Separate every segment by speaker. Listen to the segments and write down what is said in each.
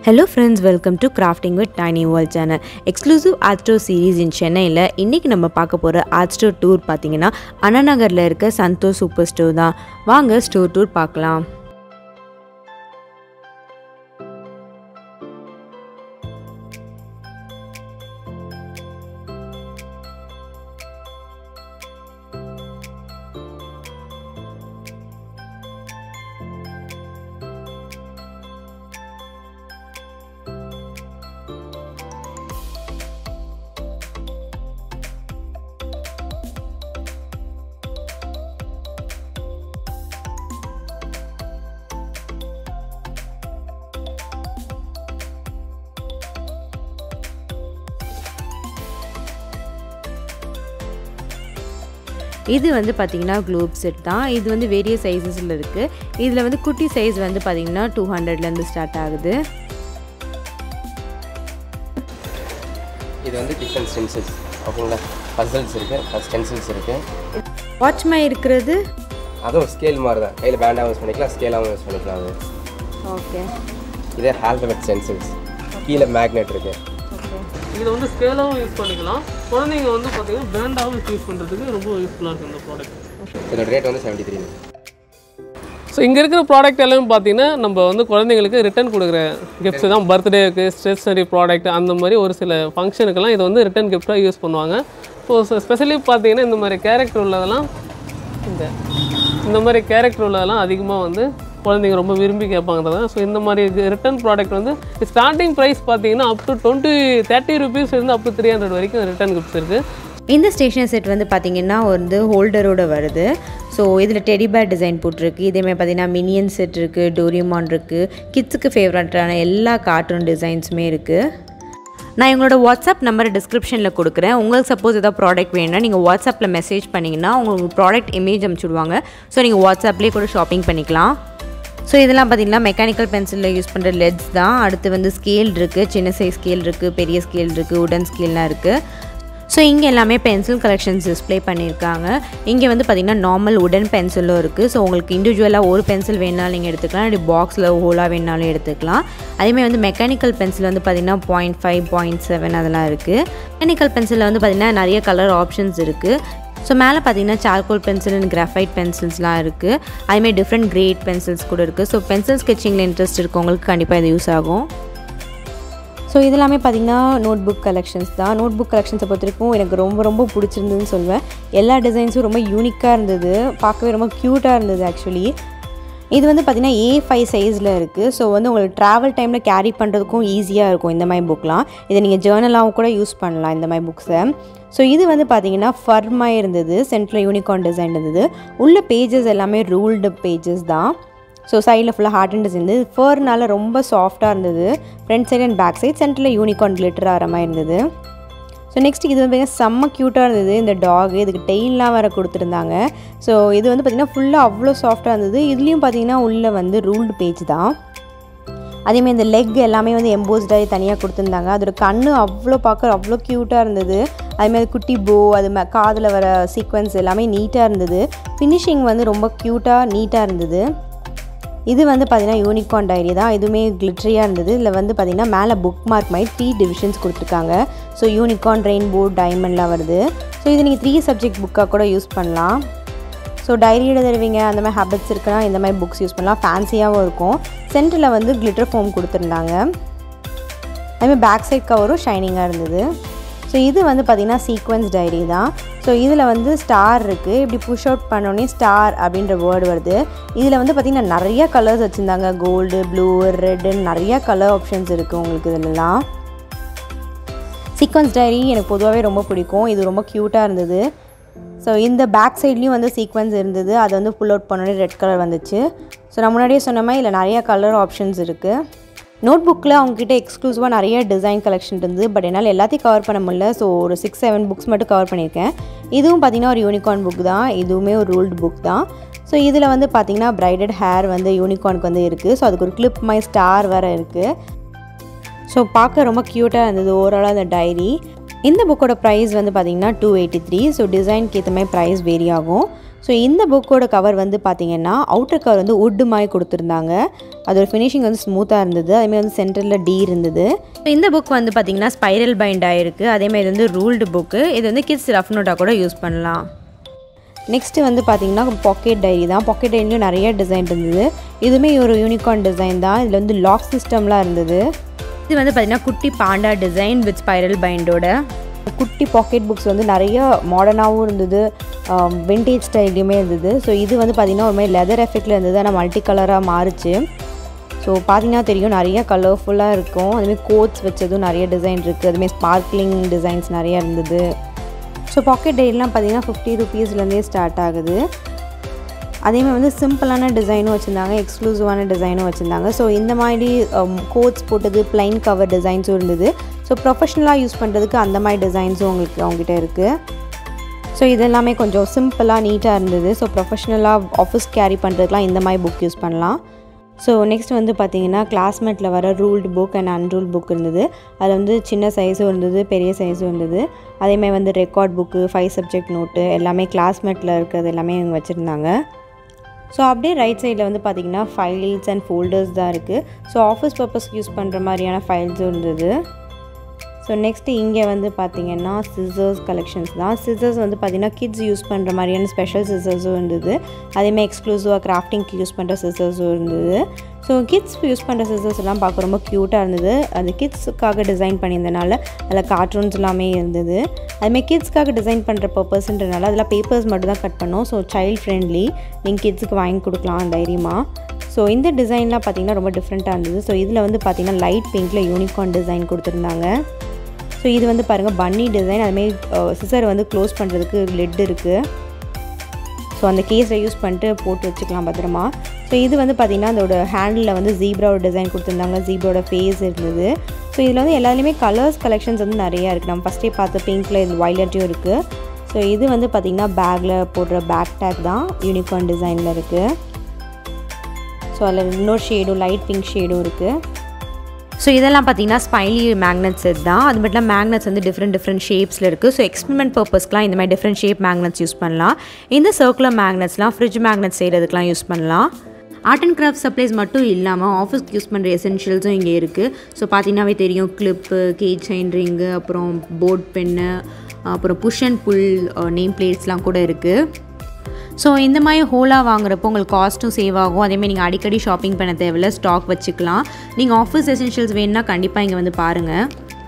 Speaker 1: hello friends welcome to crafting with tiny world channel exclusive art store series in சென்னையில் இன்றைக்கி நம்ம பார்க்க போகிற ஆர்ட் ஸ்டோர் டூர் பார்த்தீங்கன்னா அண்ணா நகரில் இருக்க சந்தோஷ் சூப்பர் ஸ்டோர் தான் வாங்க ஸ்டோர் டூர் பார்க்கலாம் இது வந்து பார்த்திங்கன்னா குளோப் செட் தான் இது வந்து வேரிய சைஸஸில் இருக்குது இதில் வந்து குட்டி சைஸ் வந்து பார்த்திங்கன்னா டூ ஹண்ட்ரட்லேருந்து ஸ்டார்ட் ஆகுது
Speaker 2: இது வந்து டிஃப்ரெண்ட் ஸ்டென்சில்ஸ் ஓகேங்களா பசல்ஸ் இருக்குது ஸ்டென்சில்ஸ் இருக்குது
Speaker 1: வாட்ச்மை இருக்கிறது
Speaker 2: அதுவும் ஸ்கேல் மாதிரி தான் கையில் பேண்டாகவும் யூஸ் பண்ணிக்கலாம் ஸ்கேலாகவும் யூஸ் பண்ணிக்கலாம் அது
Speaker 1: ஓகே
Speaker 2: இதே ஆல்பபெட் ஸ்டென்சில்ஸ் கீழே மேக்னெட் இருக்குது
Speaker 3: இதை வந்து ஸ்கேலாகவும் யூஸ் பண்ணிக்கலாம் குழந்தைங்க வந்து பார்த்தீங்கன்னா பேண்டாகவும் யூஸ் பண்ணுறதுக்கு ரொம்ப யூஸ்ஃபுல்லாக இருக்குது இந்த ப்ராடக்ட்
Speaker 2: இதோட ரேட் வந்து செவன்ட்டி த்ரீ
Speaker 3: ஸோ இங்கே இருக்கிற ப்ராடக்ட் எல்லாமே பார்த்தீங்கன்னா நம்ம வந்து குழந்தைங்களுக்கு ரிட்டர்ன் கொடுக்குற கிஃப்ட்ஸ் தான் பர்த்டேக்கு ஸ்டேஷ்னரி ப்ராடக்ட் அந்த மாதிரி ஒரு சில ஃபங்க்ஷனுக்கெல்லாம் இதை வந்து ரிட்டர்ன் கிஃப்டாக யூஸ் பண்ணுவாங்க ஸோ ஸ்பெஷலி பார்த்தீங்கன்னா இந்த மாதிரி கேரக்டர் உள்ளதெல்லாம் இந்த இந்த மாதிரி கேரக்டர் உள்ளதெல்லாம் அதிகமாக வந்து குழந்தைங்க ரொம்ப விரும்பி கேட்பாங்கிறதா ஸோ இந்த மாதிரி ரிட்டர்ன் ப்ராடக்ட் வந்து ஸ்டார்டிங் ப்ரைஸ் பார்த்தீங்கன்னா up to twenty thirty rupees இருந்து அப் டு த்ரீ ஹண்ட்ரட் வரைக்கும் ரிட்டர்ன் கிஃப்ட்ஸ் இருக்குது
Speaker 1: இந்த ஸ்டேஷனரி செட் வந்து பார்த்திங்கன்னா வந்து ஹோல்டரோட வருது ஸோ இதில் டெடி பேர் டிசைன் போட்டிருக்கு இதேமாதிரி பார்த்தீங்கன்னா மினியன் செட் இருக்குது டோரிமான் இருக்குது கிட்ஸுக்கு ஃபேவரட்டான எல்லா கார்ட்டூன் டிசைன்ஸுமே இருக்குது நான் எங்களோட வாட்ஸ்அப் நம்பரை டிஸ்கிரிப்ஷனில் கொடுக்குறேன் உங்களுக்கு சப்போஸ் ஏதாவது ப்ராடக்ட் வேணும்னா நீங்கள் வாட்ஸ்அப்பில் மெசேஜ் பண்ணிங்கன்னா உங்களுக்கு ப்ராடக்ட் இமேஜ் அனுப்பிச்சுடுவாங்க ஸோ நீங்கள் வாட்ஸ்அப்லேயே கூட ஷாப்பிங் பண்ணிக்கலாம் ஸோ இதெல்லாம் பார்த்தீங்கன்னா மெக்கானிக்கல் பென்சிலில் யூஸ் பண்ணுற லெட்ஸ் தான் அடுத்து வந்து ஸ்கேல் இருக்குது சின்ன சைஸ் ஸ்கேல் இருக்குது பெரிய ஸ்கேல் இருக்குது உடன் ஸ்கேல்லாம் இருக்குது ஸோ இங்கே எல்லாமே பென்சில் கலெக்ஷன்ஸ் டிஸ்ப்ளே பண்ணியிருக்காங்க இங்கே வந்து பார்த்திங்கன்னா நார்மல் உடன் பென்சிலும் இருக்குது ஸோ உங்களுக்கு இண்டிவிஜுவலாக ஒரு பென்சில் வேணாலும் நீங்கள் எடுத்துக்கலாம் இப்படி பாக்ஸில் ஹோலாக வேணாலும் எடுத்துக்கலாம் அதேமாதிரி வந்து மெக்கானிக்கல் பென்சில் வந்து பார்த்திங்கன்னா பாயிண்ட் ஃபைவ் பாயிண்ட் செவன் அதெல்லாம் இருக்குது மெக்கானிக்கல் பென்சிலில் வந்து பார்த்திங்கன்னா நிறைய கலர் ஆப்ஷன்ஸ் இருக்குது ஸோ மேலே பார்த்தீங்கன்னா சார்கோல் பென்சில் அண்ட் கிராஃபைட் பென்சில்ஸ்லாம் இருக்குது அதுமாதிரி டிஃப்ரெண்ட் கிரேட் பென்சில்ஸ் கூட இருக்குது ஸோ பென்சில் ஸ்கெச்சிங்கில் இன்ட்ரெஸ்ட் இருக்கவங்களுக்கு கண்டிப்பாக இது யூஸ் ஆகும் ஸோ இதெல்லாமே பார்த்திங்கன்னா நோட் புக் கலெக்ஷன்ஸ் தான் நோட் புக் கலெக்ஷன்ஸை பொறுத்த வரைக்கும் எனக்கு ரொம்ப ரொம்ப பிடிச்சிருந்ததுன்னு சொல்லுவேன் எல்லா டிசைன்ஸும் ரொம்ப யூனிக்காக இருந்தது பார்க்கவே ரொம்ப க்யூட்டாக இருந்தது ஆக்சுவலி இது வந்து பார்த்திங்கன்னா ஏ ஃபைவ் சைஸில் இருக்குது ஸோ வந்து உங்களுக்கு ட்ராவல் டைமில் கேரி பண்ணுறதுக்கும் ஈஸியாக இருக்கும் இந்த மாதிரி புக்லாம் இதை நீங்கள் ஜேர்னலாகவும் கூட யூஸ் பண்ணலாம் இந்த மாதிரி புக்ஸை ஸோ இது வந்து பார்த்தீங்கன்னா ஃபர்மாக இருந்தது சென்ட்ரல் யூனிகார்ன் டிசைன் இருந்தது உள்ள பேஜஸ் எல்லாமே ரூல்டு பேஜஸ் தான் ஸோ சைடில் ஃபுல்லாக ஹார்ட் அண்ட் டிசைன் இருந்தது ஃபர்னால ரொம்ப சாஃப்டாக இருந்தது front side and back side சென்டரில் யூனிகார்ன் கிளிட்டர் ஆகிற மாதிரி இருந்தது ஸோ நெக்ஸ்ட் இது வந்து செம்ம க்யூட்டாக இருந்தது இந்த டாக் இதுக்கு டெய்லாம் வேறு கொடுத்துருந்தாங்க ஸோ இது வந்து பார்த்திங்கன்னா ஃபுல்லாக அவ்வளோ சாஃப்டாக இருந்தது இதுலேயும் பார்த்திங்கன்னா உள்ளே வந்து ரூல்டு பேஜ் தான் அதேமாதிரி இந்த லெக் எல்லாமே வந்து எம்போஸ்டாகி தனியாக கொடுத்துருந்தாங்க அதோட கண்ணு அவ்வளோ பார்க்க அவ்வளோ க்யூட்டாக இருந்தது அதுமாதிரி குட்டி போ அது மே காதில் வர சீக்வன்ஸ் எல்லாமே நீட்டாக இருந்தது ஃபினிஷிங் வந்து ரொம்ப க்யூட்டாக நீட்டாக இருந்தது இது வந்து பார்த்திங்கன்னா யூனிகார்ன் டைரி தான் இதுவுமே கிளிட்ரியாக இருந்தது இதில் வந்து பார்த்திங்கன்னா மேலே புக் மார்க் மாதிரி த்ரீ டிவிஷன்ஸ் கொடுத்துருக்காங்க ஸோ யூனிகார்ன் ரெயின்போ டைமண்ட்லாம் வருது ஸோ இது நீங்கள் த்ரீ சப்ஜெக்ட் புக்காக கூட யூஸ் பண்ணலாம் ஸோ டைரி எழுதுறவங்க அந்த மாதிரி ஹேபிட்ஸ் இருக்குன்னா இந்த மாதிரி புக்ஸ் யூஸ் பண்ணலாம் ஃபேன்சியாகவும் இருக்கும் சென்டரில் வந்து கிளிட்டர் ஃபோம் கொடுத்துருந்தாங்க அதுமாதிரி பேக் சைட் கவரும் ஷைனிங்காக இருந்தது ஸோ இது வந்து பார்த்திங்கன்னா சீக்வன்ஸ் டைரி தான் ஸோ இதில் வந்து ஸ்டார் இருக்குது இப்படி புஷ் அவுட் பண்ணோடனே ஸ்டார் அப்படின்ற வேர்டு வருது இதில் வந்து பார்த்திங்கன்னா நிறைய கலர்ஸ் வச்சுருந்தாங்க கோல்டு ப்ளூ ரெட்டுன்னு நிறையா கலர் ஆப்ஷன்ஸ் இருக்குது உங்களுக்கு இதிலலாம் சீக்வன்ஸ் டைரி எனக்கு பொதுவாகவே ரொம்ப பிடிக்கும் இது ரொம்ப க்யூட்டாக இருந்தது ஸோ இந்த பேக் சைட்லேயும் வந்து சீக்வன்ஸ் இருந்தது அதை வந்து புல் அவுட் பண்ணோடனே ரெட் கலர் வந்துச்சு ஸோ நான் முன்னாடியே சொன்ன மாதிரி இதில் நிறையா கலர் ஆப்ஷன்ஸ் இருக்குது நோட் புக்கில் அவங்கக்கிட்ட எக்ஸ்க்ளூசிவாக நிறைய டிசைன் கலெக்ஷன் இருந்தது பட் என்னால் எல்லாத்தையும் கவர் பண்ண முடியல ஸோ ஒரு சிக்ஸ் செவன் புக்ஸ் மட்டும் கவர் பண்ணியிருக்கேன் இதுவும் பார்த்திங்கன்னா ஒரு யூனிகார்ன் புக் தான் இதுவுமே ஒரு ரூல்டு புக் தான் ஸோ இதில் வந்து பார்த்திங்கன்னா பிரைடட் ஹேர் வந்து யூனிகார்னுக்கு வந்து இருக்குது ஸோ அதுக்கு ஒரு கிளிப் மை ஸ்டார் வேறு இருக்குது ஸோ பார்க்க ரொம்ப க்யூட்டாக இருந்தது ஓவராலாக அந்த டைரி இந்த புக்கோட ப்ரைஸ் வந்து பார்த்திங்கன்னா டூ எயிட்டி த்ரீ ஸோ டிசைனுக்கு ஏற்ற மாதிரி ப்ரைஸ் வேரி ஆகும் ஸோ இந்த புக்கோட கவர் வந்து பார்த்திங்கன்னா அவுட்டர் கவர் வந்து உட்டு மாதிரி கொடுத்துருந்தாங்க அதோட ஃபினிஷிங் வந்து ஸ்மூத்தாக இருந்தது அதேமாதிரி வந்து சென்டரில் டி இருந்தது ஸோ இந்த புக் வந்து பார்த்திங்கன்னா ஸ்பைரல் பைண்ட் ஆகிருக்கு அதேமாதிரி வந்து ரூல்டு புக்கு இது வந்து கிட்ஸ் ரஃப் நோட்டாக கூட யூஸ் பண்ணலாம் நெக்ஸ்ட்டு வந்து பார்த்திங்கன்னா பாக்கெட் டைரி தான் பாக்கெட் டைரிலையும் நிறைய டிசைன் இருந்தது இதுவுமே ஒரு யூனிகார்ன் டிசைன் தான் இதில் வந்து லாக் சிஸ்டம்லாம் இருந்தது இது வந்து பார்த்திங்கன்னா குட்டி பாண்டா டிசைன் வித் ஸ்பைரல் பைண்டோட குட்டி பாக்கெட் புக்ஸ் வந்து நிறைய மாடர்னாகவும் இருந்தது விண்டேஜ் ஸ்டைல்லையுமே இருந்தது ஸோ இது வந்து பார்த்திங்கன்னா ஒரு மாதிரி லெதர் எஃபெக்டில் இருந்தது ஆனால் மல்டி கலராக மாறுச்சு ஸோ பார்த்தீங்கன்னா தெரியும் நிறைய கலர்ஃபுல்லாக இருக்கும் அதுமாதிரி கோட்ஸ் வச்சதும் நிறைய டிசைன் இருக்குது அதுமாதிரி ஸ்பார்க்லிங் டிசைன்ஸ் நிறைய இருந்தது ஸோ பாக்கெட் டைரிலாம் பார்த்தீங்கன்னா ஃபிஃப்டி ருபீஸ்லேருந்தே ஸ்டார்ட் ஆகுது அதேமாதிரி வந்து சிம்பிளான டிசைனும் வச்சுருந்தாங்க எக்ஸ்க்ளூசிவான டிசைனும் வச்சுருந்தாங்க ஸோ இந்த மாதிரி கோட்ஸ் போட்டது ப்ளைன் கவர் டிசைன்ஸும் இருந்தது ஸோ ப்ரொஃபஷ்னலாக யூஸ் பண்ணுறதுக்கு அந்த மாதிரி டிசைன்ஸும் உங்களுக்கு அவங்ககிட்ட இருக்குது ஸோ இதெல்லாமே கொஞ்சம் சிம்பிளாக நீட்டாக இருந்தது ஸோ ப்ரொஃபஷ்னலாக ஆஃபீஸ் கேரி பண்ணுறதுக்குலாம் இந்த மாதிரி புக் யூஸ் பண்ணலாம் ஸோ நெக்ஸ்ட் வந்து பார்த்தீங்கன்னா கிளாஸ்மேட்டில் வர ruled book and unruled book இருந்தது அதில் வந்து சின்ன சைஸும் இருந்தது பெரிய சைஸும் இருந்தது அதேமாதிரி வந்து record book five subject note எல்லாமே கிளாஸ்மேட்டில் இருக்கிறது எல்லாமே இவங்க வச்சுருந்தாங்க ஸோ அப்படியே ரைட் சைடில் வந்து பார்த்திங்கன்னா ஃபைல்ஸ் அண்ட் ஃபோல்டர்ஸ் தான் இருக்குது ஸோ ஆஃபீஸ் பர்பஸ்க்கு யூஸ் பண்ணுற மாதிரியான ஃபைல்ஸும் இருந்தது ஸோ நெக்ஸ்ட்டு இங்கே வந்து பார்த்திங்கன்னா சிசர்ஸ் கலெக்ஷன்ஸ் தான் சிசர்ஸ் வந்து பார்த்திங்கன்னா கிட்ஸ் யூஸ் பண்ணுற மாதிரியான ஸ்பெஷல் சிசர்ஸும் இருந்தது அதேமாதிரி எக்ஸ்க்ளூசிவாக கிராஃப்டிங்க்கு யூஸ் பண்ணுற சிசர்ஸும் இருந்தது ஸோ கிட்ஸ் யூஸ் பண்ணுற சிசர்ஸ் எல்லாம் பார்க்க ரொம்ப க்யூட்டாக இருந்தது அது கிட்ஸுக்காக டிசைன் பண்ணியிருந்தனால அதில் கார்ட்டூன்ஸ் எல்லாமே இருந்தது அதுமாதிரி கிட்ஸ்க்காக டிசைன் பண்ணுற பர்பஸ்ன்றனால அதில் பேப்பர்ஸ் மட்டும் தான் கட் பண்ணோம் ஸோ சைல்ட் ஃப்ரெண்ட்லி நீங்கள் கிட்ஸுக்கு வாங்கி கொடுக்கலாம் தைரியமாக ஸோ இந்த டிசைன்லாம் பார்த்திங்கன்னா ரொம்ப டிஃப்ரெண்ட்டாக இருந்தது ஸோ இதில் வந்து பார்த்திங்கன்னா லைட் பிங்க்கில் யூனிகார்ன் டிசைன் கொடுத்துருந்தாங்க ஸோ இது வந்து பாருங்கள் பன்னி டிசைன் அதுமாரி சிசர் வந்து க்ளோஸ் பண்ணுறதுக்கு லெட் இருக்குது ஸோ அந்த கேஸை யூஸ் பண்ணிட்டு போட்டு வச்சுக்கலாம் பத்திரமா ஸோ இது வந்து பார்த்திங்கன்னா அதோட ஹேண்டில் வந்து ஜீப்ராவோட டிசைன் கொடுத்துருந்தாங்க ஜீப்ராவோட ஃபேஸ் இருந்தது ஸோ இதில் வந்து எல்லாத்துலேயுமே கலர்ஸ் கலெக்ஷன்ஸ் வந்து நிறையா இருக்குது நம்ம ஃபஸ்ட்டே பார்த்த பிங்க்கில் இது வைலட்டையும் இருக்குது ஸோ இது வந்து பார்த்திங்கன்னா பேக்கில் போடுற பேக் டேக் தான் யூனிகார்ன் டிசைனில் இருக்குது ஸோ அதில் இன்னொரு ஷேடும் லைட் பிங்க் ஷேடும் இருக்குது ஸோ இதெல்லாம் பார்த்தீங்கன்னா ஸ்பைலி மேக்னெட் செட் தான் அது மட்டும் இல்லாமல் மேக்னெட்ஸ் வந்து டிஃப்ரெண்ட் டிஃப்ரெண்ட் ஷேப்ஸில் இருக்குது ஸோ எக்ஸ்பெரிமெண்ட் பர்பஸ்க்குலாம் இந்த மாதிரி டிஃப்ரெண்ட் ஷேப் மேக்னெட்ஸ் யூஸ் பண்ணலாம் இந்த சர்க்குலர் மேக்னெட்ஸ்லாம் ஃப்ரிட்ஜ் மேக்னெட்ஸ் செய்கிறதுக்குலாம் யூஸ் பண்ணலாம் ஆர்ட் அண்ட் கிராஃப்ட் சப்ளைஸ் மட்டும் இல்லாமல் ஆஃபீஸ்க்கு யூஸ் பண்ணுற எசென்ஷியல்ஸும் இங்கே இருக்குது ஸோ பார்த்தீங்கன்னாவே தெரியும் கிளிப்பு கே செயின் ரிங்கு அப்புறம் போர்ட் பென்னு அப்புறம் புஷ் அண்ட் புல் நேம் பிளேட்ஸ்லாம் கூட இருக்குது ஸோ இந்த மாதிரி ஹோலாக வாங்குறப்போ உங்களுக்கு காஸ்ட்டும் சேவ் ஆகும் அதேமாதிரி நீங்கள் அடிக்கடி ஷாப்பிங் பண்ண தேவையில்ல ஸ்டாக் வச்சுக்கலாம் நீங்கள் ஆஃபீஸ் எசென்ஷியல்ஸ் வேணும்னா கண்டிப்பாக இங்கே வந்து பாருங்கள்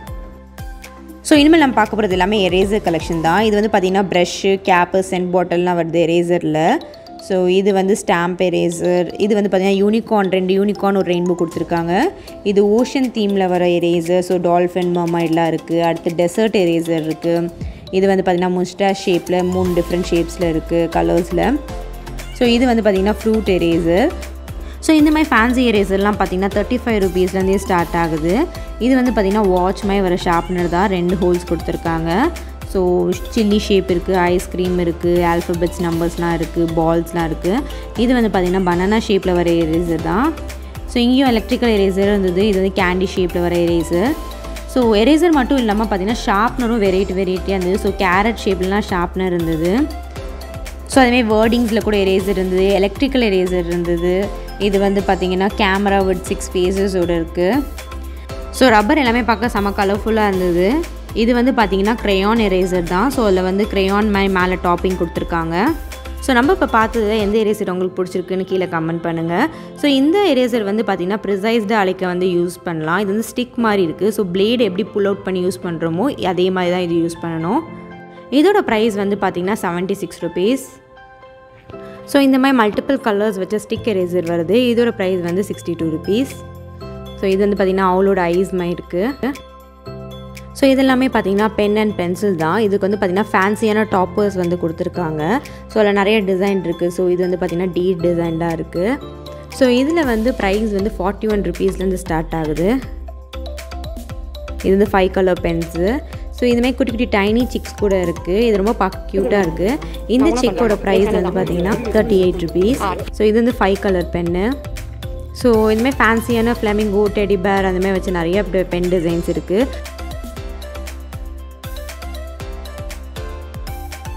Speaker 1: ஸோ இனிமேல் நம்ம பார்க்க போகிறது எல்லாமே எரேசர் கலெக்ஷன் தான் இது வந்து பார்த்திங்கன்னா ப்ரஷ்ஷு கேப்பு சென்ட் பாட்டில்லாம் வருது எரேசரில் ஸோ இது வந்து ஸ்டாம்ப் எரேசர் இது வந்து பார்த்திங்கன்னா யூனிகார்ன் ரெண்டு யூனிகார்ன் ஒரு ரெயின்போ கொடுத்துருக்காங்க இது ஓஷன் தீமில் வர எரேசர் ஸோ டால்ஃபின் மாமாய்டெலாம் இருக்குது அடுத்து டெசர்ட் எரேசர் இருக்குது இது வந்து பார்த்திங்கன்னா முஸ்டா ஷேப்பில் மூணு டிஃப்ரெண்ட் ஷேப்ஸில் இருக்குது கலர்ஸில் ஸோ இது வந்து பார்த்திங்கன்னா ஃப்ரூட் எரேசர் ஸோ இந்த மாதிரி ஃபேன்சி எரேசர்லாம் பார்த்திங்கன்னா தேர்ட்டி ஃபைவ் ருபீஸ்லேருந்தே ஸ்டார்ட் ஆகுது இது வந்து பார்த்திங்கன்னா வாட்ச் மாதிரி வர ஷார்ப்னர் தான் ரெண்டு ஹோல்ஸ் கொடுத்துருக்காங்க ஸோ சில்லி ஷேப் இருக்குது ஐஸ்கிரீம் இருக்குது ஆல்ஃபபெட்ஸ் நம்பர்ஸ்லாம் இருக்குது பால்ஸ்லாம் இருக்குது இது வந்து பார்த்திங்கன்னா பனானா ஷேப்பில் வர எரேசர் தான் ஸோ இங்கேயும் எலக்ட்ரிக்கல் எரேசர் இருந்தது இது வந்து கேண்டி ஷேப்பில் வர எரேசர் ஸோ எரேசர் மட்டும் இல்லாமல் பார்த்தீங்கன்னா ஷார்ப்னரும் வெரைட்டி வெரைட்டியாக இருந்தது ஸோ கேரட் ஷேப்லலாம் ஷார்ப்னர் இருந்தது ஸோ அதுமாதிரி வேர்டிங்ஸில் கூட எரேசர் இருந்தது எலக்ட்ரிக்கல் எரேசர் இருந்தது இது வந்து பார்த்திங்கன்னா கேமரா வித் சிக்ஸ் ஃபேஸஸோடு இருக்குது ஸோ ரப்பர் எல்லாமே பார்க்க செம கலர்ஃபுல்லாக இருந்தது இது வந்து பார்த்திங்கன்னா க்ரையான் எரேசர் தான் ஸோ அதில் வந்து க்ரையான் மாதிரி மேலே டாப்பிங் கொடுத்துருக்காங்க ஸோ நம்ம இப்போ பார்த்தது எந்த எரேசர் உங்களுக்கு பிடிச்சிருக்குன்னு கீழே கமெண்ட் பண்ணுங்கள் ஸோ இந்த எரேசர் வந்து பார்த்திங்கன்னா ப்ரிசைஸ்டு அழைக்க வந்து யூஸ் பண்ணலாம் இது வந்து ஸ்டிக் மாதிரி இருக்குது ஸோ பிளேடு எப்படி புல் அவுட் பண்ணி யூஸ் பண்ணுறோமோ அதே மாதிரி தான் இது யூஸ் பண்ணணும் இதோட ப்ரைஸ் வந்து பார்த்திங்கன்னா செவன்ட்டி சிக்ஸ் ருபீஸ் ஸோ இந்த மாதிரி மல்டிபிள் கலர்ஸ் வச்ச ஸ்டிக் எரேசர் வருது இதோட ப்ரைஸ் வந்து சிக்ஸ்டி டூ ருபீஸ் ஸோ இது வந்து பார்த்திங்கன்னா அவளோட ஐஸ் மாதிரி இருக்குது ஸோ இதெல்லாமே பார்த்தீங்கன்னா பென் அண்ட் பென்சில் தான் இதுக்கு வந்து பார்த்திங்கன்னா ஃபேன்சியான டாப்பர்ஸ் வந்து கொடுத்துருக்காங்க ஸோ அதில் நிறைய டிசைன் இருக்குது ஸோ இது வந்து பார்த்திங்கன்னா டீ டிசைன்டாக இருக்குது ஸோ இதில் வந்து ப்ரைஸ் வந்து ஃபார்ட்டி ஒன் ருபீஸ்லேருந்து ஸ்டார்ட் ஆகுது இது வந்து ஃபைவ் கலர் பென்ஸு ஸோ இதுமாதிரி குட்டி குட்டி டைனி சிக்ஸ் கூட இருக்குது இது ரொம்ப பார்க்க க்யூட்டாக இருக்குது இந்த சிக்கோட ப்ரைஸ் வந்து பார்த்தீங்கன்னா தேர்ட்டி எயிட் ருபீஸ் ஸோ இது வந்து ஃபைவ் கலர் பென்னு ஸோ இதுமாதிரி ஃபேன்சியான ஃப்ளமிங்கோ டெடி பேர் அந்த மாதிரி வச்சு நிறைய பென் டிசைன்ஸ் இருக்குது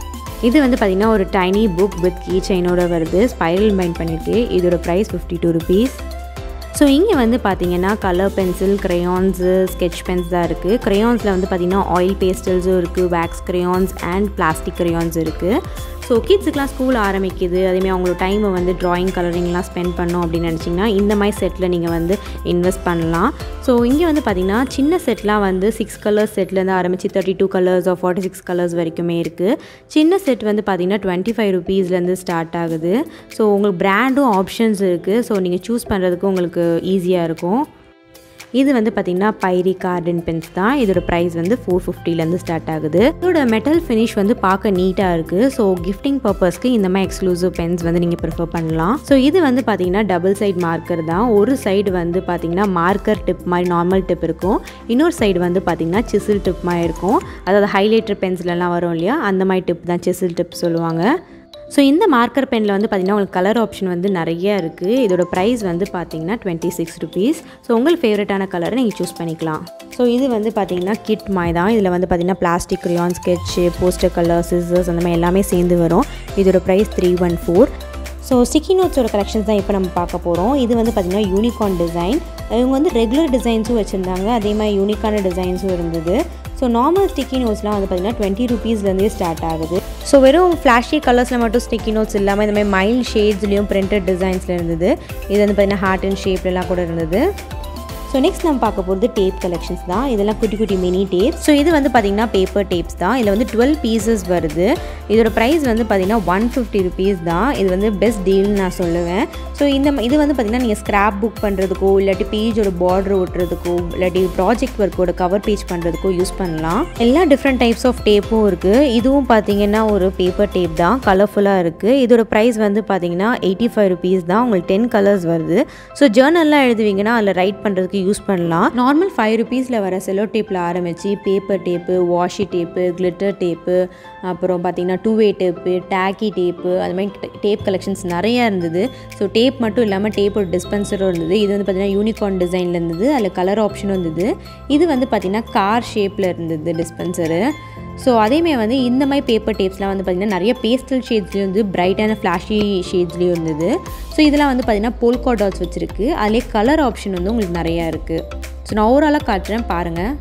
Speaker 1: இது வந்து பார்த்திங்கன்னா ஒரு டைனி புக் வித் கீ செயினோட வருது ஸ்பைரல் பைண்ட் பண்ணியிருக்கு இதோட price fifty two rupees so இங்கே வந்து பார்த்தீங்கன்னா colour pencil crayons sketch pens தான் இருக்குது க்ரையான்ஸில் வந்து பார்த்திங்கன்னா ஆயில் பேஸ்டல்ஸும் இருக்குது wax crayons and plastic crayons இருக்குது ஸோ கிட்ஸுக்கெலாம் ஸ்கூல் ஆரம்பிக்குது அதேமாதிரி அவங்களோட டைமை வந்து ட்ராயிங் கலரிங்லாம் ஸ்பெண்ட் பண்ணோம் அப்படின்னு நினச்சிங்கன்னா இந்த மாதிரி செட்டில் நீங்கள் வந்து இன்வெஸ்ட் பண்ணலாம் ஸோ இங்கே வந்து பார்த்திங்கன்னா சின்ன செட்லாம் வந்து சிக்ஸ் கலர்ஸ் செட்லேருந்து ஆரம்பித்து thirty two colours or forty six colours வரைக்குமே இருக்குது சின்ன செட் வந்து பார்த்திங்கன்னா டுவெண்ட்டி ஃபைவ் ருபீஸ்லேருந்து ஸ்டார்ட் ஆகுது ஸோ உங்களுக்கு பிராண்டும் ஆப்ஷன்ஸ் இருக்குது ஸோ நீங்கள் சூஸ் பண்ணுறதுக்கு உங்களுக்கு ஈஸியாக இருக்கும் இது வந்து பார்த்திங்கன்னா பைரி கார்டன் பென்ஸ் தான் இதோட ப்ரைஸ் வந்து ஃபோர் ஃபிஃப்டிலேருந்து ஸ்டார்ட் ஆகுது இதோட மெட்டல் ஃபினிஷ் வந்து பார்க்க நீட்டாக இருக்குது ஸோ கிஃப்டிங் பர்பஸ்க்கு இந்த மாதிரி எக்ஸ்க்ளூசிவ் பென்ஸ் வந்து நீங்கள் ப்ரிஃபர் பண்ணலாம் ஸோ இது வந்து பார்த்திங்கன்னா டபுள் சைட் மார்க்கர் தான் ஒரு சைடு வந்து பார்த்திங்கன்னா மார்க்கர் டிப் மாதிரி நார்மல் டிப் இருக்கும் இன்னொரு சைடு வந்து பார்த்திங்கன்னா சிசில் டிப் மாதிரி இருக்கும் அதாவது ஹைலைட்டர் பென்சிலெலாம் வரும் இல்லையா அந்த மாதிரி டிப் தான் சிசில் டிப் சொல்லுவாங்க ஸோ இந்த மார்க்கர் பெனில் வந்து பார்த்திங்கன்னா உங்களுக்கு கலர் ஆப்ஷன் வந்து நிறைய இருக்குது இதோட ப்ரைஸ் வந்து பார்த்தீங்கன்னா டுவெண்ட்டி சிக்ஸ் ருபீஸ் ஸோ உங்களுக்கு ஃபேவரட்டான கலரை நீங்கள் சூஸ் பண்ணிக்கலாம் ஸோ இது வந்து பார்த்தீங்கன்னா கிட் மாய் தான் இதில் வந்து பார்த்திங்கன்னா plastic crayon sketch poster colour scissors அந்த மாதிரி எல்லாமே சேர்ந்து வரும் இதோட price three one four so sticky நோட்ஸோட கலெக்ஷன்ஸ் தான் இப்போ நம்ம பார்க்க போகிறோம் இது வந்து பார்த்திங்கன்னா யூனிகார்ன் டிசைன் இவங்க வந்து ரெகுலர் டிசைன்ஸும் வச்சுருந்தாங்க அதே மாதிரி யூனிக்கான டிசைன்ஸும் இருந்தது ஸோ நார்மல் ஸ்டிக்கி நோட்ஸ்லாம் வந்து பார்த்திங்கன்னா டுவெண்ட்டி ருபீஸ்லேருந்தே ஸ்டார்ட் ஆகுது ஸோ வெறும் ஃப்ளாஷி கலர்ஸில் மட்டும் ஸ்டிக்கி நோட்ஸ் இல்லாமல் இந்த மாதிரி மைல்ட் ஷேட்ஸ்லேயும் பிரிண்டட் டிசைன்ஸில் இருந்தது இது வந்து பார்த்திங்கன்னா ஹார்ட் அண்ட் ஷேப்லலாம் கூட இருந்தது ஸோ நெக்ஸ்ட் நம்ம பார்க்க போகிறது டேப் கலெக்ஷன்ஸ் தான் இதெல்லாம் குட்டி குட்டி மினி டேப் ஸோ இது வந்து பார்த்திங்கன்னா பேப்பர் டேப்ஸ் தான் இதில் வந்து டுவெல் பீசஸ் வருது இதோட ப்ரைஸ் வந்து பார்த்திங்கன்னா ஒன் ஃபிஃப்டி ருபீஸ் தான் இது வந்து பெஸ்ட் டீல்னு நான் சொல்லுவேன் ஸோ இந்த ம- இது வந்து பார்த்திங்கன்னா நீங்கள் ஸ்க்ராப் புக் பண்ணுறதுக்கோ இல்லாட்டி பேஜோட பார்டர் ஒட்டுறதுக்கோ இல்லாட்டி ப்ராஜெக்ட் ஒர்க்கோட கவர் பேஜ் பண்ணுறதுக்கோ யூஸ் பண்ணலாம் எல்லா டிஃப்ரெண்ட் டைப்ஸ் ஆஃப் டேப்பும் இருக்குது இதுவும் பார்த்தீங்கன்னா ஒரு பேப்பர் டேப் தான் கலர்ஃபுல்லாக இருக்குது இதோட ப்ரைஸ் வந்து பார்த்தீங்கன்னா எயிட்டி ஃபைவ் ருபீஸ் தான் உங்களுக்கு டென் கலர்ஸ் வருது ஸோ ஜேர்னல்லாம் எழுதுவீங்கன்னா அதில் ரைட் பண்ணுறதுக்கு யூஸ் பண்ணலாம் நார்மல் ஃபைவ் ருபீஸில் வர செலோ டேப்பில் ஆரம்பித்து paper tape washi tape glitter tape அப்புறம் பார்த்தீங்கன்னா two way tape tacky tape அது மாதிரி டேப் கலெக்ஷன்ஸ் நிறையா இருந்தது ஸோ டேப் மட்டும் இல்லாமல் டேப்போட டிஸ்பென்சரும் இருந்தது இது வந்து பார்த்தீங்கன்னா யூனிகார்ன் டிசைனில் இருந்தது அதில் கலர் ஆப்ஷனும் இருந்தது இது வந்து பார்த்தீங்கன்னா கார் ஷேப்பில் இருந்தது டிஸ்பென்சரு ஸோ அதேமாதிரி வந்து இந்த மாதிரி பேப்பர் டேப்ஸ்லாம் வந்து பார்த்திங்கன்னா நிறைய பேஸ்டல் ஷேட்ஸ்லேயும் வந்து பிரைட்டான ஃப்ளாஷி ஷேட்ஸ்லேயும் இருந்தது ஸோ இதெல்லாம் வந்து பார்த்திங்கன்னா போல்கா டாட்ஸ் வச்சுருக்கு அதிலே கலர் ஆப்ஷன் வந்து உங்களுக்கு நிறையா இருக்குது ஸோ நான் ஓவராலாக காட்டுறேன் பாருங்கள்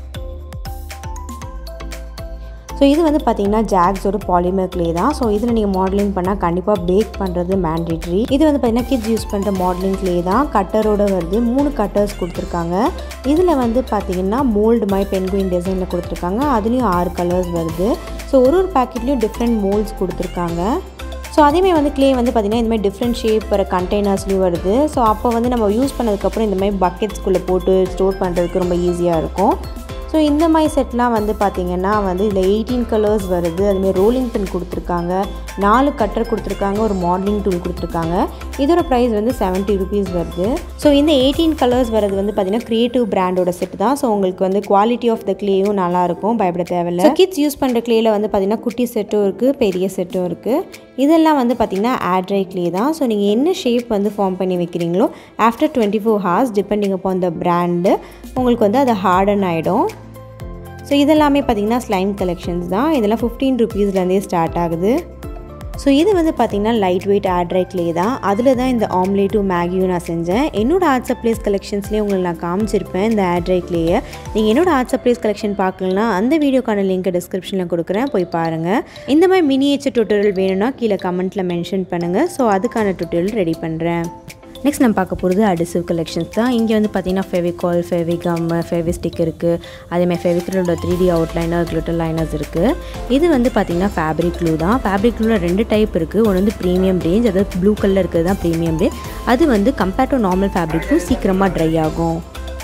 Speaker 1: ஸோ இது வந்து பார்த்தீங்கன்னா ஜாக்ஸோட பாலிமர் க்ளே தான் ஸோ இதில் நீங்கள் மாடலிங் பண்ணால் கண்டிப்பாக பேக் பண்ணுறது மேண்டேட்ரி இது வந்து பார்த்தீங்கன்னா கிட்ஸ் யூஸ் பண்ணுற மாடலிங் க்ளே தான் கட்டரோட வருது மூணு கட்டர்ஸ் கொடுத்துருக்காங்க இதில் வந்து பார்த்தீங்கன்னா மோல்டு மாதிரி பென்குயின் டிசைனில் கொடுத்துருக்காங்க அதுலேயும் ஆறு கலர்ஸ் வருது ஸோ ஒரு ஒரு பேக்கெட்லேயும் டிஃப்ரெண்ட் மோல்ட்ஸ் கொடுத்துருக்காங்க ஸோ அதேமாதிரி வந்து க்ளே வந்து பார்த்திங்கன்னா இந்த மாதிரி டிஃப்ரெண்ட் ஷேப் வர கண்டெய்னர்ஸ்லையும் வருது ஸோ அப்போ வந்து நம்ம யூஸ் பண்ணதுக்கப்புறம் இந்த மாதிரி பக்கெட்ஸ்குள்ளே போட்டு ஸ்டோர் பண்ணுறதுக்கு ரொம்ப ஈஸியாக இருக்கும் ஸோ இந்த மாதிரி செட்லாம் வந்து பார்த்திங்கன்னா வந்து இதில் எயிட்டீன் கலர்ஸ் வருது அதுமாதிரி ரோலிங் பென் கொடுத்துருக்காங்க நாலு கட்டர் கொடுத்துருக்காங்க ஒரு மாடலிங் டூல் கொடுத்துருக்காங்க இதோட ப்ரைஸ் வந்து செவன்ட்டி ருபீஸ் வருது ஸோ இந்த எயிட்டீன் கலர்ஸ் வரது வந்து பார்த்திங்கன்னா க்ரியேட்டிவ் பிராண்டோட செட் தான் ஸோ உங்களுக்கு வந்து குவாலிட்டி ஆஃப் த க்ளேயும் நல்லாயிருக்கும் பயப்பட தேவையில்ல கிட்ஸ் யூஸ் பண்ணுற க்ளேயில் வந்து பார்த்திங்கன்னா குட்டி செட்டும் இருக்குது பெரிய செட்டும் இருக்குது இதெல்லாம் வந்து பார்த்திங்கன்னா ஆட்ரை க்ளே தான் ஸோ நீங்கள் என்ன ஷேப் வந்து ஃபார்ம் பண்ணி வைக்கிறீங்களோ after twenty four hours depending upon the brand உங்களுக்கு வந்து அது ஹார்டன் ஆகிடும் ஸோ இதெல்லாமே பார்த்திங்கன்னா ஸ்லைம் கலெக்ஷன்ஸ் தான் இதெல்லாம் ஃபிஃப்டீன் ருபீஸ்லேருந்தே ஸ்டார்ட் ஆகுது ஸோ இது வந்து பார்த்திங்கன்னா லைட் வெயிட் ஆட்ரை க்ளே தான் அதில் தான் இந்த ஆம்லேட்டும் மேகியும் நான் செஞ்சேன் என்னோட ஆர்ட் சப்ளைஸ் கலெக்ஷன்ஸ்லேயே உங்களுக்கு நான் காமிச்சிருப்பேன் இந்த ஆட்ரை க்ளேயை நீங்கள் என்னோட ஆர்ட் சப்ளைஸ் கலெக்ஷன் பார்க்கலனா அந்த வீடியோக்கான லிங்க் டிஸ்கிரிப்ஷனில் கொடுக்குறேன் போய் பாருங்கள் இந்த மாதிரி மினியேச்சர் டுட்டோரியல் வேணும்னா கீழே கமெண்ட்டில் மென்ஷன் பண்ணுங்கள் ஸோ அதுக்கான டுட்டோரியல் ரெடி பண்ணுறேன் நெக்ஸ்ட் நம்ம பார்க்க போகிறது அடிசிவ் கலெக்ஷன்ஸ் தான் இங்கே வந்து பார்த்தீங்கன்னா ஃபெவிகால் ஃபெவிகம் ஃபெவிஸ்டிக் இருக்குது அதேமாதிரி ஃபெவிக்ரலோட three D outliner glitter liners இருக்குது இது வந்து பார்த்தீங்கன்னா ஃபேப்ரிக் க்ளூ தான் ஃபேப்ரிக் க்ளூவில் ரெண்டு டைப் இருக்குது ஒன்று வந்து ப்ரீமியம் ரேஞ்ச் அதாவது ப்ளூ கலர் இருக்கிறது தான் ப்ரீமியம் ரேஞ்ச் அது வந்து கம்பேர்ட் டு நார்மல் ஃபேப்ரிக்கும் சீக்கிரமாக ட்ரை ஆகும்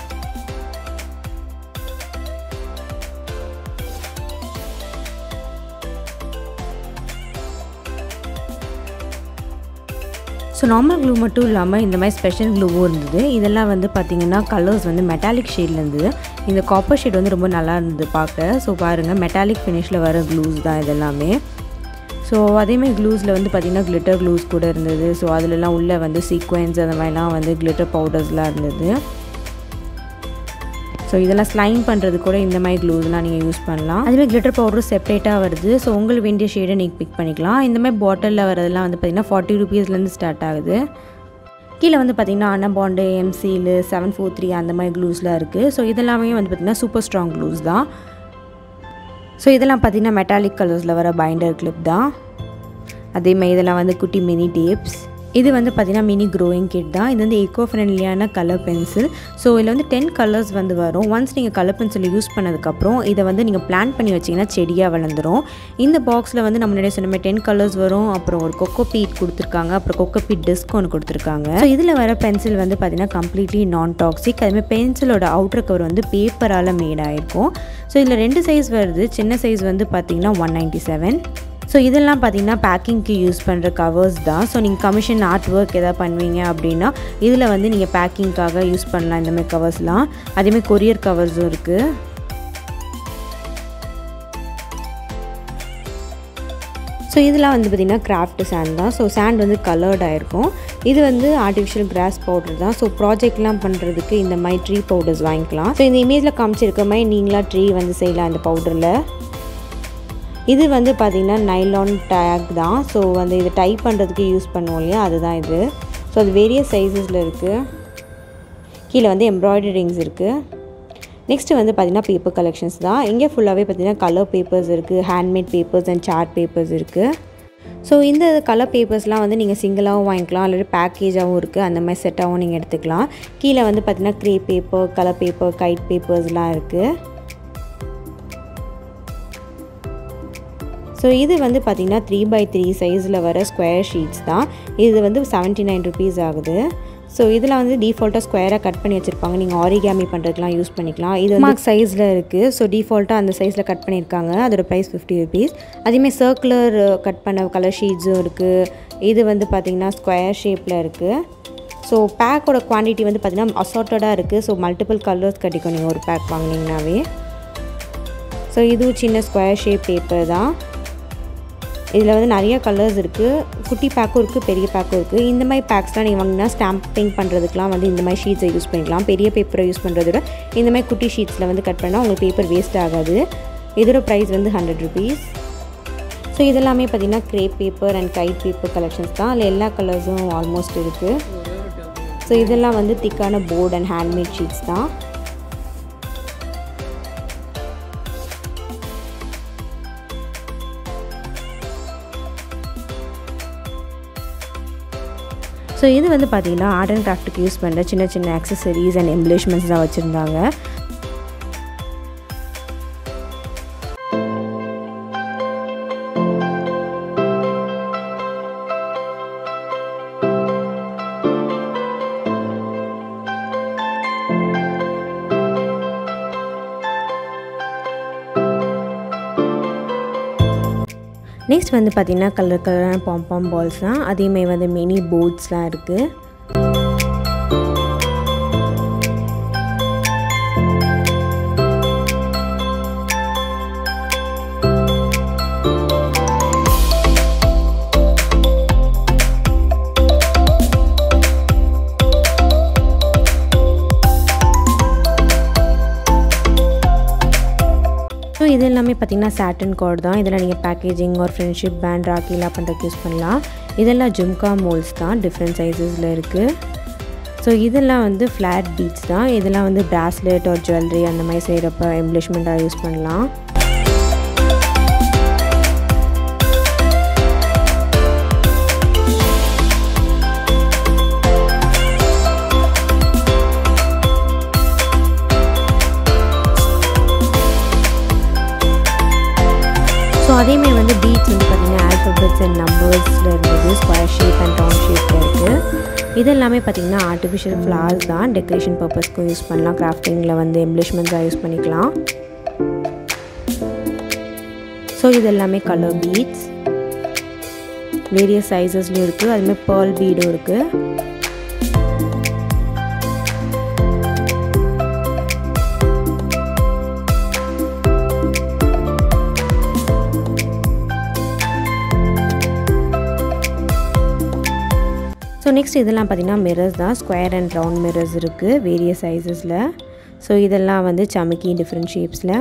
Speaker 1: ஸோ நார்மல் க்ளூ மட்டும் இல்லாமல் இந்த மாதிரி ஸ்பெஷல் க்ளூவும் இருந்தது இதெல்லாம் வந்து பார்த்திங்கன்னா கலர்ஸ் வந்து மெட்டாலிக் ஷேடில் இருந்தது இந்த காப்பர் ஷேட் வந்து ரொம்ப நல்லா இருந்தது பார்க்க ஸோ பாருங்கள் மெட்டாலிக் ஃபினிஷில் வர க்ளூஸ் தான் இதெல்லாமே ஸோ அதேமாதிரி க்ளூஸில் வந்து பார்த்திங்கன்னா கிளிட்டர் க்ளூஸ் கூட இருந்தது ஸோ அதிலலாம் உள்ளே வந்து சீக்வென்ஸ் அந்த மாதிரிலாம் வந்து கிளிட்டர் பவுடர்ஸ்லாம் இருந்தது ஸோ இதெல்லாம் ஸ்லைம் பண்ணுறது கூட இந்த மாதிரி க்ளூஸ்லாம் நீங்கள் யூஸ் பண்ணலாம் அதுவே கிளிட்டர் பவுடர் செப்பரேட்டாக வருது ஸோ உங்களுக்கு வேண்டிய ஷேடை நீங்கள் பிக் பண்ணிக்கலாம் இந்த மாதிரி பாட்டிலில் வரதெல்லாம் வந்து பார்த்திங்கன்னா ஃபார்ட்டி ருபீஸ்லேருந்து ஸ்டார்ட் ஆகுது கீழே வந்து பார்த்திங்கன்னா Anabond M-Seal seven four three அந்த மாதிரி க்ளூஸ்லாம் இருக்குது ஸோ இதெல்லாமே வந்து பார்த்திங்கன்னா சூப்பர் ஸ்ட்ராங் க்ளூஸ் தான் ஸோ இதெல்லாம் பார்த்திங்கன்னா மெட்டாலிக் கலர்ஸில் வர பைண்டர் கிளிப் தான் அதேமாதிரி இதெல்லாம் வந்து குட்டி மினி டேப்ஸ் இது வந்து பார்த்திங்கன்னா மினி க்ரோயிங் கிட் தான் இது வந்து எக்கோ ஃப்ரெண்ட்லியான கலர் பென்சில் ஸோ இதில் வந்து டென் கலர்ஸ் வந்து வரும் ஒன்ஸ் நீங்கள் கலர் பென்சில் யூஸ் பண்ணதுக்கப்புறம் இதை வந்து நீங்கள் பிளான் பண்ணி வச்சிங்கன்னா செடியாக வளர்ந்துரும் இந்த பாக்ஸில் வந்து நம்ம முன்னாடியே சொன்ன மாதிரி டென் கலர்ஸ் வரும் அப்புறம் ஒரு கொக்கோ பீட் கொடுத்துருக்காங்க அப்புறம் கொக்கோ பீட் டிஸ்க் ஒன்று கொடுத்துருக்காங்க ஸோ இதில் வர பென்சில் வந்து பார்த்திங்கன்னா கம்ப்ளீட்லி நான் டாக்ஸிக் அதுமாதிரி பென்சிலோட அவுட்டர் கவர் வந்து பேப்பரால் மேட் ஆகிருக்கும் ஸோ இதில் ரெண்டு சைஸ் வருது சின்ன சைஸ் வந்து பார்த்திங்கன்னா ஒன் நைன்ட்டி செவன் ஸோ இதெல்லாம் பார்த்தீங்கன்னா பேக்கிங்க்கு யூஸ் பண்ணுற கவர்ஸ் தான் ஸோ நீங்கள் கமிஷன் ஆர்ட் ஒர்க் எதாவது பண்ணுவீங்க அப்படின்னா இதில் வந்து நீங்கள் பேக்கிங்க்காக யூஸ் பண்ணலாம் இந்த மாதிரி கவர்ஸ்லாம் அதேமாதிரி கொரியர் கவர்ஸும் இருக்குது ஸோ இதெல்லாம் வந்து பார்த்திங்கன்னா கிராஃப்ட் சாண்ட் தான் ஸோ சாண்ட் வந்து கலர்டாக இருக்கும் இது வந்து ஆர்டிஃபிஷியல் கிராஸ் பவுடர் தான் ஸோ ப்ராஜெக்ட்லாம் பண்ணுறதுக்கு இந்த மாதிரி ட்ரீ பவுடர்ஸ் வாங்கிக்கலாம் ஸோ இந்த இமேஜில் காமிச்சிருக்க மாதிரி நீங்களாக ட்ரீ வந்து செய்யலாம் இந்த பவுடரில் இது வந்து பார்த்திங்கன்னா நைலான் டேக் தான் ஸோ வந்து இது டைப் பண்ணுறதுக்கு யூஸ் பண்ணுவோம் இல்லையா அதுதான் இது ஸோ அது வேரியஸ் சைஸஸில் இருக்குது கீழே வந்து எம்ப்ராய்டரி ரிங்ஸ் இருக்குது நெக்ஸ்ட்டு வந்து பார்த்திங்கன்னா பேப்பர் கலெக்ஷன்ஸ் தான் இங்கே ஃபுல்லாகவே பார்த்திங்கன்னா கலர் பேப்பர்ஸ் இருக்குது handmade papers and chart papers இருக்குது ஸோ இந்த கலர் பேப்பர்ஸ்லாம் வந்து நீங்கள் சிங்கிளாகவும் வாங்கிக்கலாம் அல்லது பேக்கேஜாகவும் இருக்குது அந்த மாதிரி செட்டாகவும் நீங்கள் எடுத்துக்கலாம் கீழே வந்து பார்த்திங்கன்னா crepe paper colour paper kite பேப்பர்ஸ்லாம் இருக்குது ஸோ இது வந்து பார்த்திங்கன்னா த்ரீ பை த்ரீ சைஸில் வர ஸ்கொயர் ஷீட்ஸ் தான் இது வந்து செவன்ட்டி நைன் ருபீஸ் ஆகுது ஸோ இதில் வந்து டிஃபால்ட்டாக ஸ்கொயராக கட் பண்ணி வச்சுருப்பாங்க நீங்கள் ஆரிகாமி பண்ணுறதுக்குலாம் யூஸ் பண்ணிக்கலாம் இது மார்க் சைஸில் இருக்குது ஸோ டிஃபால்ட்டாக அந்த சைஸில் கட் பண்ணியிருக்காங்க அதோட ப்ரைஸ் ஃபிஃப்டி ருபீஸ் அதேமாதிரி சர்க்குலர் கட் பண்ண கலர் ஷீட்ஸும் இருக்குது இது வந்து பார்த்திங்கன்னா ஸ்கொயர் ஷேப்பில் இருக்குது ஸோ பேக்கோட குவான்டிட்டி வந்து பார்த்திங்கன்னா அசார்ட்டடாக இருக்குது ஸோ மல்டிபிள் கலர்ஸ் கிடைக்கும் நீங்கள் ஒரு பேக் வாங்கினீங்கனாவே ஸோ இதுவும் சின்ன ஸ்கொயர் ஷேப் பேப்பர் தான் இதில் வந்து நிறைய கலர்ஸ் இருக்குது குட்டி பேக்கும் இருக்குது பெரிய பேக்கும் இருக்குது இந்த மாதிரி பேக்ஸ்லாம் நீங்கள் வாங்கினா ஸ்டாம்பிங் பண்ணுறதுக்குலாம் வந்து இந்த மாதிரி ஷீட்ஸை யூஸ் பண்ணிக்கலாம் பெரிய பேப்பரை யூஸ் பண்ணுறத விட இந்த மாதிரி குட்டி ஷீட்ஸில் வந்து கட் பண்ணால் உங்களுக்கு பேப்பர் வேஸ்ட் ஆகாது இதோட ப்ரைஸ் வந்து ஹண்ட்ரட் ருபீஸ் ஸோ இதெல்லாமே பார்த்திங்கன்னா crepe paper and kite paper collections தான் அதில் எல்லா கலர்ஸும் ஆல்மோஸ்ட் இருக்குது ஸோ இதெல்லாம் வந்து திக்கான போர்ட் அண்ட் ஹேண்ட்மேட் ஷீட்ஸ் தான் ஸோ இது வந்து பார்த்திங்கன்னா ஆர்ட் அண்ட் கிராஃப்ட்டுக்கு யூஸ் பண்ணுற சின்ன சின்ன அக்சசரிஸ் அண்ட் எம்ப்ளிஷ்மெண்ட்ஸ் தான் வச்சுருந்தாங்க நெக்ஸ்ட் வந்து பார்த்திங்கன்னா கலர் கலரான பாம்பாம் பால்ஸ் தான் அதேமாதிரி வந்து மினி போட்ஸ்லாம் இருக்குது ஸோ இது எல்லாமே பார்த்திங்கன்னா சாட்டன் கார்டு தான் இதெல்லாம் நீங்கள் பேக்கேஜிங் ஒரு ஃப்ரெண்ட்ஷிப் பேண்ட் ராக்கிலாம் பண்ணுறதுக்கு யூஸ் பண்ணலாம் இதெல்லாம் ஜும்கா மோல்ஸ் தான் டிஃப்ரெண்ட் சைஸஸில் இருக்குது ஸோ இதெல்லாம் வந்து ஃப்ளாட் பீட்ஸ் தான் இதெல்லாம் வந்து பிராஸ்லெட் ஒரு ஜுவல்லரி அந்த மாதிரி செய்கிறப்ப எம்ப்ளிஷ்மெண்ட்டாக யூஸ் பண்ணலாம் ஸோ அதேமாதிரி வந்து பீட்ஸ் வந்து பார்த்திங்கன்னா ஆல்ஃபபெட்ஸ் அண்ட் நம்பர்ஸில் இருந்தது ஸ்கொயர் ஷேப் அண்ட் ரவுண்ட் ஷேப்பில் இருக்குது இது எல்லாமே பார்த்திங்கன்னா ஆர்டிஃபிஷியல் ஃப்ளவர்ஸ் தான் டெக்கரேஷன் பர்பஸ்க்கும் யூஸ் பண்ணலாம் கிராஃப்டிங்கில் வந்து எம்ப்ளிஷ்மெண்ட்ஸாக யூஸ் பண்ணிக்கலாம் ஸோ இது எல்லாமே கலர் பீட்ஸ் வேரியஸ் சைஸஸ்லையும் இருக்குது அதுமாதிரி பேர்ல் பீடும் இருக்குது ஸோ நெக்ஸ்ட் இதெல்லாம் பார்த்திங்கன்னா மிரர்ஸ் தான் ஸ்கொயர் அண்ட் ரவுண்ட் மிரர்ஸ் இருக்குது வேரியஸ் சைஸஸில் ஸோ இதெல்லாம் வந்து சமைக்கி டிஃப்ரெண்ட் ஷேப்ஸில்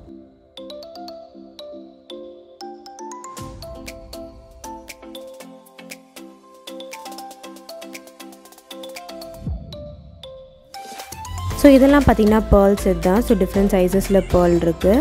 Speaker 1: ஸோ இதெல்லாம் பார்த்தீங்கன்னா பேர்ல் செட் தான் ஸோ டிஃப்ரெண்ட் சைஸஸில் பேர்ல் இருக்குது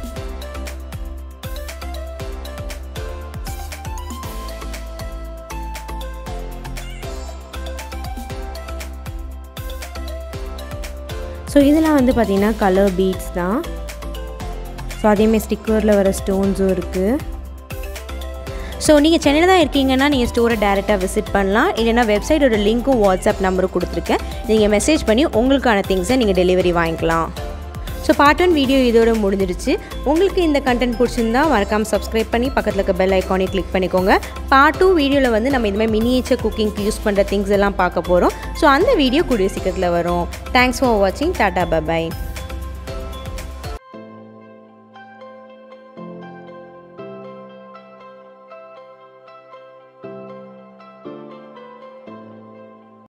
Speaker 1: ஸோ இதெல்லாம் வந்து பார்த்திங்கன்னா கலர் பீட்ஸ் தான் ஸோ அதேமாதிரி ஸ்டிக்கரில் வர ஸ்டோன்ஸும் இருக்குது ஸோ நீங்கள் சென்னையில் தான் இருக்கீங்கன்னா நீங்கள் ஸ்டோரை டேரெக்டாக விசிட் பண்ணலாம் இல்லைனா வெப்சைட்டோட லிங்க்கும் வாட்ஸ்அப் நம்பரும் கொடுத்துருக்கேன் நீங்கள் மெசேஜ் பண்ணி உங்களுக்கான திங்ஸை நீங்கள் டெலிவரி வாங்கிக்கலாம் ஸோ பார்ட் ஒன் வீடியோ இதோட முடிஞ்சிடுச்சு உங்களுக்கு இந்த கண்டென்ட் பிடிச்சிருந்தா மறக்காமல் சப்ஸ்கிரைப் பண்ணி பக்கத்தில் இருக்க பெல் ஐக்கானே கிளிக் பண்ணிக்கோங்க பார்ட் டூ வீடியோவில் வந்து நம்ம இதுமாதிரி மினியேச்சர் குக்கிங்க்கு யூஸ் பண்ணுற திங்ஸ் எல்லாம் பார்க்க போகிறோம் ஸோ அந்த வீடியோ கூடிய சீக்கிரத்தில் வரும் தேங்க்ஸ் ஃபார் வாட்சிங் டாடா பபாய்